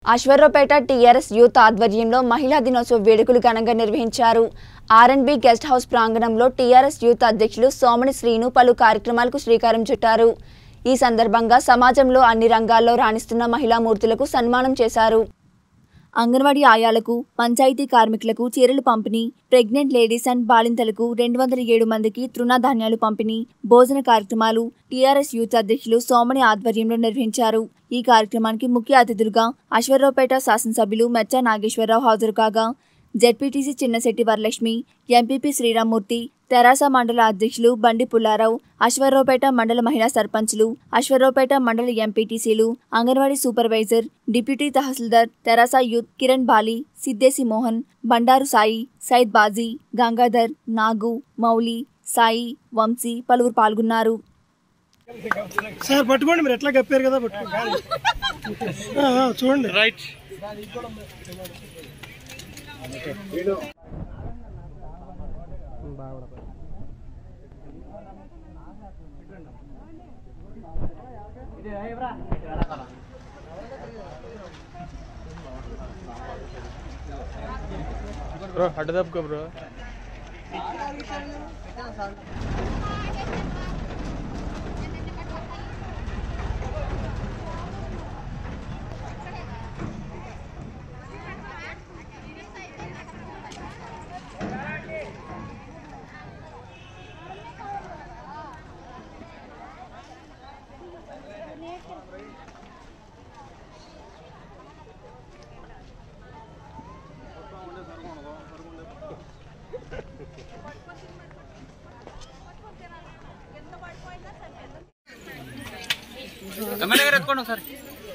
Aswaraopeta TRS youth ఆధ్వర్యంలో మహిళా దినోత్సవ వేడుకలు ఘనంగా నిర్వహించారు ఆర్ఎన్బి గెస్ట్ హౌస్ ప్రాంగణంలో టీఆర్ఎస్ యూత్ అధ్యక్షులు సోమని శ్రీను పలు కార్యక్రమాలకు శ్రీకారం చుట్టారు ఈ సందర్భంగా సమాజంలో అన్ని రంగాల్లో రాణిస్తున్న మహిళా మూర్తులకు సన్మానం చేశారు అంగన్వాడీ ఆయాలకు పంచాయతీ కార్మికులకు చీరలు పంపిణీ ప్రెగ్నెంట్ లేడీస్ అండ్ బాలింతలకు రెండు వందల ఏడు మందికి తృణధాన్యాలు పంపిణీ భోజన కార్యక్రమాలు టీఆర్ఎస్ యూత్ అధ్యక్షులు సోమని ఆధ్వర్యంలో నిర్వహించారు ఈ కార్యక్రమానికి ముఖ్య అతిథులుగా అశ్వరావుపేట శాసనసభ్యులు మెచ్చా నాగేశ్వరరావు హాజరు కాగా జెడ్పీటీసీ చిన్నశెట్టి వరలక్ష్మి ఎంపీపీ శ్రీరామ్మూర్తి తెరాస మండల అధ్యక్షులు బండి పుల్లారావు అశ్వరావుపేట మండల మహిళా సర్పంచ్లు అశ్వరావుపేట మండల ఎంపీటీసీలు అంగన్వాడీ సూపర్వైజర్ డిప్యూటీ తహసీల్దార్ తెరాస యూత్ కిరణ్ బాలి సిద్దేశి మోహన్ బండారు సాయి సైద్ బాజీ గంగాధర్ నాగు మౌలి సాయి వంశీ పలువురు పాల్గొన్నారు సార్ పట్టుకోండి మీరు ఎట్లా కప్పారు కదా పట్టుకోండి ఆ, ఆ, చూడండి రైట్ బ్రో అడ్డు తప్పుకో బ్రో ఎమ్మెల్యే గారు ఎత్తుకోండి ఒకసారి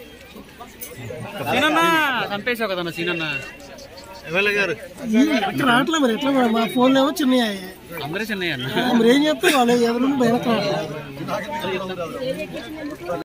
సీనన్న చంపేసావు కదన్న సీనన్న ఎమ్మెల్యే గారు ఇక్కడ రావట్లేదు మరి ఎట్లా మరి మా ఫోన్లో ఏమో చిన్నవి అందరూ చిన్నయ్య అన్న మరి ఏం చెప్తే వాళ్ళు ఎదురు బయటకు రావట్లేదు